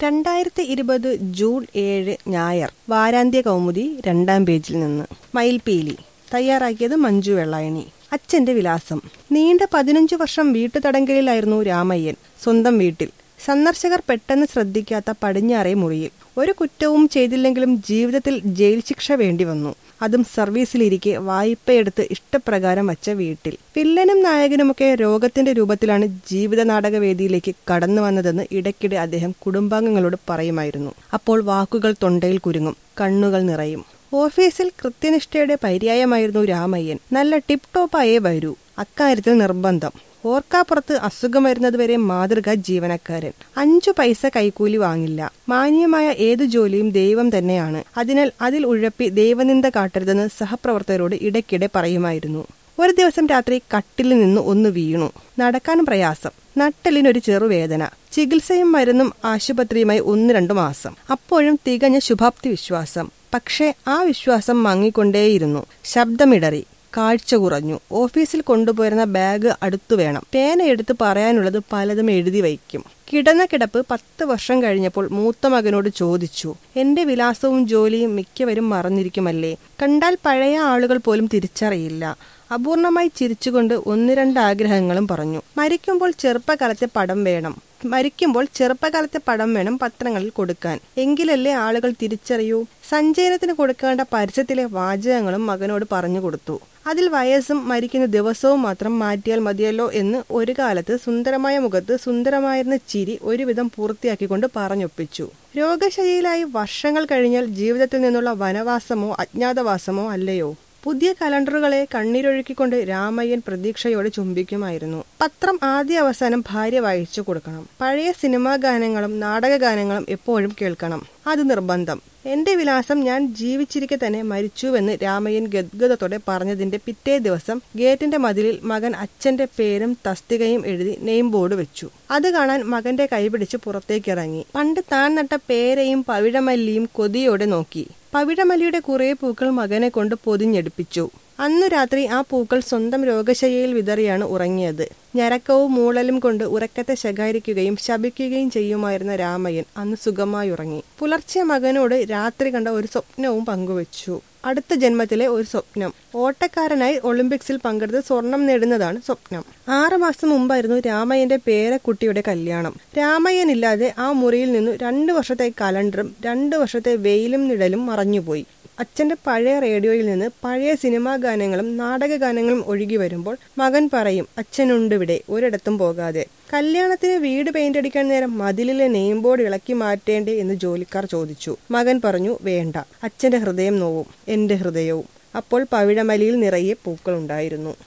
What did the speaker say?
രണ്ടായിരത്തി ഇരുപത് ജൂൺ ഏഴ് ഞായർ വാരാന്ത്യ കൗമുദി രണ്ടാം പേജിൽ നിന്ന് മയിൽപീലി തയ്യാറാക്കിയത് മഞ്ജു വെള്ളായണി അച്ഛന്റെ വിലാസം നീണ്ട പതിനഞ്ചു വർഷം വീട്ടുതടങ്കലിലായിരുന്നു രാമയ്യൻ സ്വന്തം വീട്ടിൽ സന്ദർശകർ പെട്ടെന്ന് ശ്രദ്ധിക്കാത്ത പടിഞ്ഞാറേ മുറിയിൽ ഒരു കുറ്റവും ചെയ്തില്ലെങ്കിലും ജീവിതത്തിൽ ജയിൽ ശിക്ഷ വേണ്ടി വന്നു അതും സർവീസിലിരിക്കെ വായ്പയെടുത്ത് ഇഷ്ടപ്രകാരം വച്ച വീട്ടിൽ വില്ലനും നായകനുമൊക്കെ രോഗത്തിന്റെ രൂപത്തിലാണ് ജീവിത നാടകവേദിയിലേക്ക് കടന്നു വന്നതെന്ന് ഇടയ്ക്കിടെ അദ്ദേഹം കുടുംബാംഗങ്ങളോട് പറയുമായിരുന്നു അപ്പോൾ വാക്കുകൾ തൊണ്ടയിൽ കുരുങ്ങും കണ്ണുകൾ നിറയും ഓഫീസിൽ കൃത്യനിഷ്ഠയുടെ പര്യായമായിരുന്നു രാമയ്യൻ നല്ല ടിപ് ടോപ്പായേ വരൂ അക്കാര്യത്തിൽ നിർബന്ധം ഓർക്കാപ്പുറത്ത് അസുഖം വരുന്നതുവരെ മാതൃക ജീവനക്കാരൻ അഞ്ചു പൈസ കൈക്കൂലി വാങ്ങില്ല മാന്യമായ ഏതു ജോലിയും ദൈവം തന്നെയാണ് അതിനാൽ അതിൽ ഉഴപ്പി ദൈവനിന്ദ കാട്ടരുതെന്ന് സഹപ്രവർത്തകരോട് ഇടയ്ക്കിടെ പറയുമായിരുന്നു ഒരു ദിവസം രാത്രി കട്ടിൽ നിന്ന് ഒന്ന് വീണു നടക്കാൻ പ്രയാസം നട്ടലിനൊരു ചെറുവേദന ചികിത്സയും മരുന്നും ആശുപത്രിയുമായി ഒന്ന് രണ്ടു മാസം അപ്പോഴും തികഞ്ഞ ശുഭാപ്തി വിശ്വാസം പക്ഷേ ആ വിശ്വാസം മങ്ങിക്കൊണ്ടേയിരുന്നു ശബ്ദമിടറി കാഴ്ച കുറഞ്ഞു ഓഫീസിൽ കൊണ്ടുപോയിരുന്ന ബാഗ് അടുത്തു വേണം പേന എടുത്ത് പറയാനുള്ളത് പലതും എഴുതി വയ്ക്കും കിടന്ന കിടപ്പ് പത്ത് വർഷം കഴിഞ്ഞപ്പോൾ മൂത്ത മകനോട് ചോദിച്ചു എന്റെ വിലാസവും ജോലിയും മിക്കവരും മറന്നിരിക്കുമല്ലേ കണ്ടാൽ പഴയ ആളുകൾ പോലും തിരിച്ചറിയില്ല അപൂർണമായി ചിരിച്ചുകൊണ്ട് ഒന്ന് രണ്ട് ആഗ്രഹങ്ങളും പറഞ്ഞു മരിക്കുമ്പോൾ ചെറുപ്പകാലത്തെ പടം വേണം മരിക്കുമ്പോൾ ചെറുപ്പകാലത്തെ പടം വേണം പത്രങ്ങളിൽ കൊടുക്കാൻ എങ്കിലല്ലേ ആളുകൾ തിരിച്ചറിയൂ സഞ്ചയനത്തിന് കൊടുക്കേണ്ട പരസ്യത്തിലെ വാചകങ്ങളും മകനോട് പറഞ്ഞു കൊടുത്തു അതിൽ വയസ്സും മരിക്കുന്ന ദിവസവും മാത്രം മാറ്റിയാൽ മതിയല്ലോ എന്ന് ഒരു കാലത്ത് സുന്ദരമായ മുഖത്ത് സുന്ദരമായിരുന്ന ചിരി ഒരുവിധം പൂർത്തിയാക്കിക്കൊണ്ട് പറഞ്ഞൊപ്പിച്ചു രോഗശൈലിയിലായി വർഷങ്ങൾ കഴിഞ്ഞാൽ ജീവിതത്തിൽ നിന്നുള്ള വനവാസമോ അജ്ഞാതവാസമോ അല്ലയോ പുതിയ കലണ്ടറുകളെ കണ്ണീരൊഴുക്കിക്കൊണ്ട് രാമയ്യൻ പ്രതീക്ഷയോടെ ചുംബിക്കുമായിരുന്നു പത്രം ആദ്യ അവസാനം ഭാര്യ വായിച്ചു കൊടുക്കണം പഴയ സിനിമാ ഗാനങ്ങളും നാടക ഗാനങ്ങളും എപ്പോഴും കേൾക്കണം അത് നിർബന്ധം എന്റെ വിലാസം ഞാൻ ജീവിച്ചിരിക്കെ തന്നെ മരിച്ചുവെന്ന് രാമയ്യൻ ഗദ്ഗതത്തോടെ പറഞ്ഞതിന്റെ പിറ്റേ ദിവസം ഗേറ്റിന്റെ മതിലിൽ മകൻ അച്ഛന്റെ പേരും തസ്തികയും എഴുതി നെയിം ബോർഡ് വെച്ചു അത് കാണാൻ മകന്റെ കൈപിടിച്ച് പുറത്തേക്കിറങ്ങി പണ്ട് താൻ നട്ട പേരയും പവിഴമല്ലിയും കൊതിയോടെ നോക്കി പവിഴമല്ലിയുടെ കുറേ പൂക്കൾ മകനെ കൊണ്ട് പൊതിഞ്ഞെടുപ്പിച്ചു അന്നു രാത്രി ആ പൂക്കൾ സ്വന്തം രോഗശയ്യയിൽ വിതറിയാണ് ഉറങ്ങിയത് ഞരക്കവും മൂളലും കൊണ്ട് ഉറക്കത്തെ ശകാരിക്കുകയും ശപിക്കുകയും ചെയ്യുമായിരുന്ന രാമയ്യൻ അന്ന് സുഖമായി ഉറങ്ങി പുലർച്ചെ മകനോട് രാത്രി കണ്ട ഒരു സ്വപ്നവും പങ്കുവച്ചു അടുത്ത ജന്മത്തിലെ ഒരു സ്വപ്നം ഓട്ടക്കാരനായി ഒളിമ്പിക്സിൽ പങ്കെടുത്ത് സ്വർണം നേടുന്നതാണ് സ്വപ്നം ആറു മാസം മുമ്പായിരുന്നു രാമയ്യന്റെ പേരക്കുട്ടിയുടെ കല്യാണം രാമയ്യനില്ലാതെ ആ മുറിയിൽ നിന്നു രണ്ടു വർഷത്തെ കലണ്ടറും രണ്ടു വർഷത്തെ വെയിലും നിഴലും മറഞ്ഞുപോയി അച്ഛന്റെ പഴയ റേഡിയോയിൽ നിന്ന് പഴയ സിനിമാ ഗാനങ്ങളും നാടക ഗാനങ്ങളും ഒഴുകി വരുമ്പോൾ മകൻ പറയും അച്ഛനുണ്ട് ഇവിടെ ഒരിടത്തും പോകാതെ കല്യാണത്തിന് വീട് പെയിന്റ് അടിക്കാൻ നേരം മതിലിലെ നെയിം ബോർഡ് ഇളക്കി മാറ്റേണ്ടേ എന്ന് ജോലിക്കാർ ചോദിച്ചു മകൻ പറഞ്ഞു വേണ്ട അച്ഛന്റെ ഹൃദയം നോവും എന്റെ ഹൃദയവും അപ്പോൾ പവിഴമലിയിൽ നിറയെ പൂക്കളുണ്ടായിരുന്നു